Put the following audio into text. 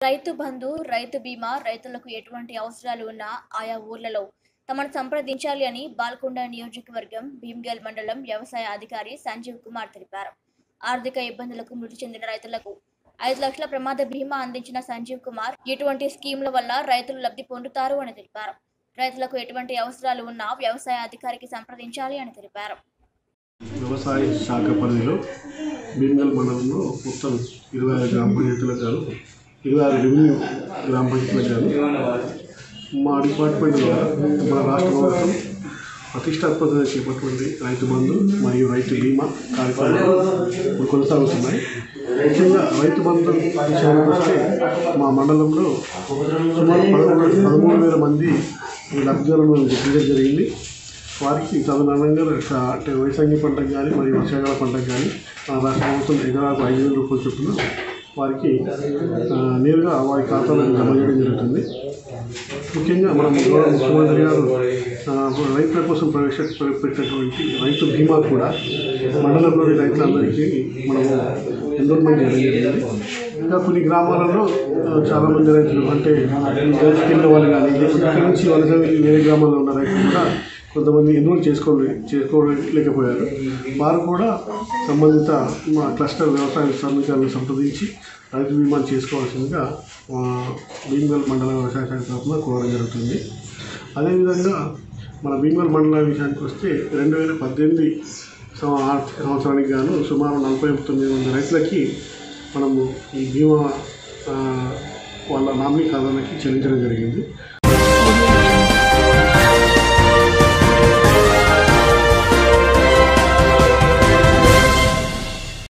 రైతు బంధు రైతు బీమా రైతులకు ఎటువంటి అవసరాలు ఉన్నా ఆయా ఊర్లలో తమను సంప్రదించాలి అని బాల్కొండ నియోజకవర్గం భీమ్గల్ మండలం వ్యవసాయ అధికారి సంజీవ్ కుమార్ తెలిపారు ఆర్థిక ఇబ్బందులకు మృతి చెందిన రైతులకు ఐదు లక్షల ప్రమాద బీమా అందించిన సంజీవ్ కుమార్ ఇటువంటి స్కీముల వల్ల రైతులు లబ్ధి పొందుతారు అని తెలిపారు రైతులకు ఎటువంటి అవసరాలు ఉన్నా వ్యవసాయ అధికారికి సంప్రదించాలి అని తెలిపారు వ్యవసాయ శాఖ పరిధిలో భీమగల్ మండలంలో మొత్తం ఇరవై ఆరు గ్రామ పంచాయతీలకు గాను ఇరవై ఆరు రెవెన్యూ గ్రామ పంచాయతీలకు గాను మా డిపార్ట్మెంట్ ద్వారా మన రాష్ట్ర ప్రభుత్వం ప్రతిష్టాత్మకంగా చేపట్టినటువంటి రైతు బంధు మరియు రైతు బీమా కార్యక్రమాలు ఇప్పుడు కొనసాగుతున్నాయి ముఖ్యంగా రైతు బంధు విషయానికి వస్తే మా మండలంలో సుమారు పదమూడు పదమూడు వేల మంది ఈ లబ్ధిదారులను గుర్తించడం జరిగింది వారికి తదనుగుణంగా ర- అంటే వేసంగి పంటకు కానీ మరియు వర్షాకాల పంటకు కానీ మన రాష్ట్ర ప్రభుత్వం ఎకరాకు ఐదు వేల రూపాయలు చొప్పున వారికి ఆ, నేరుగా వారి ఖాతాలో జమ చేయడం జరుగుతుంది ముఖ్యంగా మన గౌరవ ముఖ్యమంత్రి గారు ఆ, రైతుల కోసం ప్రవేశ పెట్టినటువంటి రైతు బీమా కూడా మండలంలోని రైతులందరికీ మనము ఎన్రోల్మెంట్ చేయడం జరిగింది ఇంకా కొన్ని గ్రామాలలో ఆ, చాలామంది రైతులు అంటే కింద వాళ్ళు కానీ లేకపోతే ఇక్కడి నుంచి వలస వెళ్ళి వేరే గ్రామాల్లో ఉన్న రైతులు కూడా కొంతమంది ఎన్రోల్ చేసుకో చేసుకోలేకపోయారు వారు కూడా సంబంధిత మా క్లస్టర్ వ్యవసాయ శ్రమికాలను సంప్రదించి రైతు బీమాను చేసుకోవాల్సిందిగా ఆ, భీమగల్ మండల వ్యవసాయ శాఖ తరఫున కోరడం జరుగుతుంది అదేవిధంగా మన భీమగల్ మండల విషయానికి వస్తే రెండు వేల పద్దెనిమిది సం- ఆర్థిక సంవత్సరానికి గాను సుమారు నలభై తొమ్మిది మంది రైతులకి మనము ఈ బీమా ఆ, వాళ్ళ నామినీ ఖాతాలకి చెల్లించడం జరిగింది